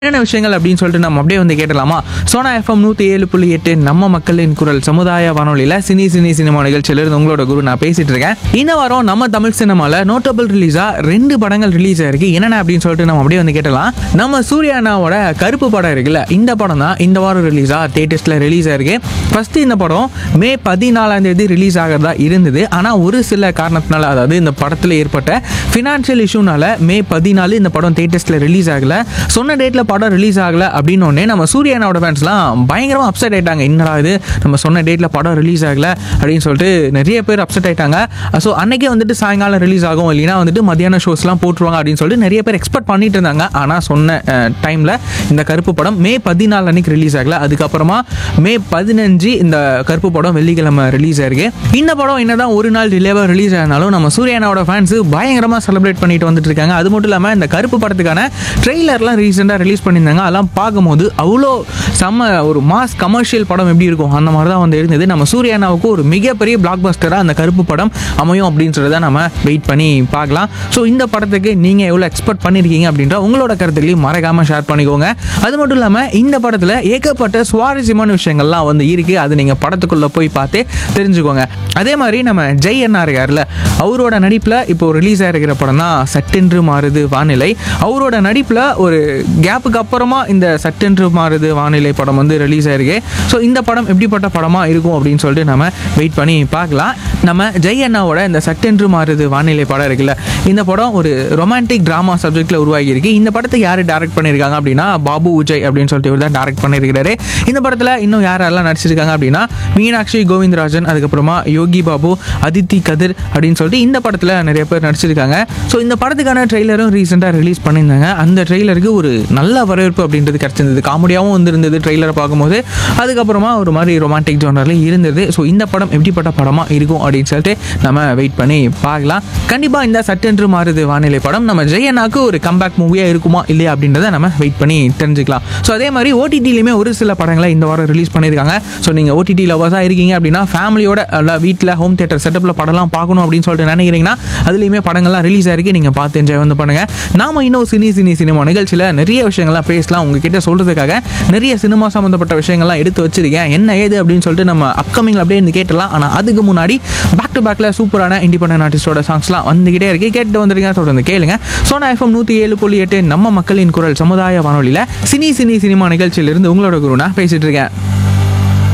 என்னென்ன விஷயங்கள் அப்படின்னு சொல்லிட்டு நம்ம அப்படியே வந்து கேட்டலாமா சோனா எஃப்எம் நூற்றி ஏழு புள்ளி எட்டு நம்ம மக்களின் குரல் சமுதாய வானொலியில் சினி சினி சினிமா நிகழ்ச்சியிலிருந்து உங்களோட குரு நான் பேசிட்டு இருக்கேன் இந்த வாரம் நம்ம தமிழ் சினிமாவில் நோட்டபிள் ரிலீஸாக ரெண்டு படங்கள் ரிலீஸ் ஆயிருக்கு என்னென்ன அப்படின்னு சொல்லிட்டு நம்ம அப்படியே வந்து கேட்டலாம் நம்ம சூர்யா அண்ணாவோட கருப்பு படம் இருக்குல்ல இந்த படம் தான் இந்த வாரம் ரிலீஸாக தேட்டர்ஸில் ரிலீஸ் ஆயிருக்கு ஃபர்ஸ்ட் இந்த படம் மே பதினாலாம் தேதி ரிலீஸ் ஆகிறதா இருந்தது ஆனால் ஒரு சில காரணத்தினால அதாவது இந்த படத்தில் ஏற்பட்ட ஃபினான்ஷியல் இஷ்யூனால மே பதினாலு இந்த படம் தேட்டர்ஸில் ரிலீஸ் ஆகல சொன்ன டேட்டில் படம் ரிலீஸ் ஆகல அப்படின்னு உடனே நம்ம சூர்யானோட ஃபேன்ஸ்லாம் பயங்கரமாக அப்செட் ஆயிட்டாங்க என்னடா இது நம்ம சொன்ன டேட்டில் படம் ரிலீஸ் ஆகல அப்படின்னு சொல்லிட்டு நிறைய பேர் அப்செட் ஆயிட்டாங்க ஸோ அன்னைக்கே வந்துட்டு சாயங்காலம் ரிலீஸ் ஆகும் இல்லைன்னா வந்துட்டு மத்தியான ஷோஸ்லாம் போட்டுருவாங்க அப்படின்னு சொல்லிட்டு நிறைய பேர் எக்ஸ்பெக்ட் பண்ணிட்டு இருந்தாங்க ஆனால் சொன்ன டைமில் இந்த கருப்பு படம் மே பதினாலு அன்னைக்கு ரிலீஸ் ஆகல அதுக்கப்புறமா மே பதினஞ்சு இந்த கருப்பு படம் வெள்ளிக்கிழமை ரிலீஸ் ஆயிருக்கு இந்த படம் என்னதான் ஒரு நாள் டிலேவாக ரிலீஸ் ஆனாலும் நம்ம சூர்யானோட ஃபேன்ஸ் பயங்கரமாக செலிப்ரேட் பண்ணிட்டு வந்துட்டு இருக்காங்க அது மட்டும் இல்லாமல் இந்த கருப்பு படத்துக்கான ட்ரெய்லர்லாம் ரீசெண்டாக ரிலீஸ் பண்ணியிருந்தாங்க அதெல்லாம் பார்க்கும்போது அவ்வளோ செம்ம ஒரு மாஸ் கமர்ஷியல் படம் எப்படி இருக்கும் அந்த மாதிரி தான் வந்து இருந்தது நம்ம சூர்யானாவுக்கு ஒரு மிகப்பெரிய பிளாக் பஸ்டராக அந்த கருப்பு படம் அமையும் அப்படின்னு சொல்லி தான் நம்ம வெயிட் பண்ணி பார்க்கலாம் ஸோ இந்த படத்துக்கு நீங்கள் எவ்வளோ எக்ஸ்பெக்ட் பண்ணியிருக்கீங்க அப்படின்ற உங்களோட கருத்துலையும் மறக்காமல் ஷேர் பண்ணிக்கோங்க அது மட்டும் இல்லாமல் இந்த படத்தில் ஏகப்பட்ட சுவாரஸ்யமான விஷயங்கள்லாம் வந்து இருக்குது அது நீங்கள் படத்துக்குள்ளே போய் பார்த்தே தெரிஞ்சுக்கோங்க அதே மாதிரி நம்ம ஜெய் அண்ணா இருக்கார்ல அவரோட நடிப்பில் இப்போ ரிலீஸ் ஆகிருக்கிற படம் தான் சட்டென்று மாறுது வானிலை அவரோட நடிப்பில் ஒரு கேப்புக்கு அப்புறமா இந்த சட்டென்று மாறுது வானிலை படம் வந்து ரிலீஸ் ஆயிருக்கு ஸோ இந்த படம் எப்படிப்பட்ட படமாக இருக்கும் அப்படின்னு சொல்லிட்டு நம்ம வெயிட் பண்ணி பார்க்கலாம் நம்ம ஜெய் அண்ணாவோட இந்த சட்டென்று மாறுது வானிலை படம் இருக்குல்ல இந்த படம் ஒரு ரொமான்டிக் ட்ராமா சப்ஜெக்டில் உருவாகியிருக்கு இந்த படத்தை யார் டைரக்ட் பண்ணியிருக்காங்க அப்படின்னா பாபு உஜய் அப்படின்னு சொல்லிட்டு இவர் தான் டைரக்ட் பண்ணியிருக்கிறாரு இந்த படத்தில் இன்னும் யாரெல்லாம் நடிச்சிருக்காங்க அப்படின்னா மீனாட்சி கோவிந்தராஜன் அதுக்கப்புறமா யோகி பாபு அதித்தி கதிர் அப்படின்னு சொல்லிட்டு இந்த படத்தில் நிறைய பேர் நடிச்சிருக்காங்க ஸோ இந்த படத்துக்கான ட்ரெய்லரும் ரீசெண்டாக ரிலீஸ் பண்ணியிருந்தாங்க அந்த ட்ரெய்லருக்கு ஒரு நல்ல வரவேற்பு அப்படின்றது கிடச்சிருந்தது காமெடியாகவும் வந்திருந்தது ட்ரெய்லரை பார்க்கும்போது அதுக்கப்புறமா ஒரு மாதிரி ரொமான்டிக் ஜோனரில் இருந்தது ஸோ இந்த படம் எப்படிப்பட்ட படமாக இருக்கும் அப்படின்னு சொல்லிட்டு நம்ம வெயிட் பண்ணி பார்க்கலாம் கண்டிப்பாக இந்த சட்டென்று மாறுது வானிலை படம் நம்ம ஜெயனாக்கு ஒரு கம்பேக் மூவியாக இருக்குமா இல்லையா அப்படின்றத நம்ம வெயிட் பண்ணி தெரிஞ்சுக்கலாம் ஸோ அதே மாதிரி ஓடிடிலையுமே ஒரு சில படங்களை இந்த வாரம் ரிலீஸ் பண்ணியிருக்காங்க ஸோ நீங்கள் ஓடிடி லவர்ஸாக இருக்கீங்க அப்படின்னா ஃபேமிலியோட அல்ல வீட்டில் ஹோம் தேட்டர் செட்டப்பில் படம்லாம் பார்க்கணும் அப்படின்னு சொல்லிட்டு நினைக்கிறீங்கன்னா அதுலேயுமே படங்கள்லாம் ரிலீஸ் ஆயிருக்கு நீங்கள் பார்த்து என்ஜாய் வந்து பண்ணுங்கள் நாம இன்னும் சினி சினி சினிமா நிகழ்ச்சியில் நிறைய விஷயங்கள்லாம் பேசலாம் உங்ககிட்ட சொல்கிறதுக்காக நிறைய சினிமா சம்மந்தப்பட்ட விஷயங்கள்லாம் எடுத்து வச்சிருக்கேன் என்ன ஏது அப்படின்னு சொல்லிட்டு நம்ம அப்கமிங் அப்படியே இருந்து கேட்டலாம் ஆனால் அதுக்கு முன்னாடி பேக் டு பேக்கில் சூப்பரான இண்டிபெண்டன்ட் ஆர்டிஸ்டோட சாங்ஸ்லாம் வந்துகிட்டே இருக்கு கேட்டு வந்துருங்க தொடர்ந்து கேளுங்க சோனா எஃப்எம் நூற்றி ஏழு புள்ளி எட்டு நம்ம மக்களின் குரல் சமுதாய வானொலியில் சினி சினி சினிமா நிகழ்ச்சியிலிருந்து உங்களோட குரு நான் பேசிட்டு இருக்கேன்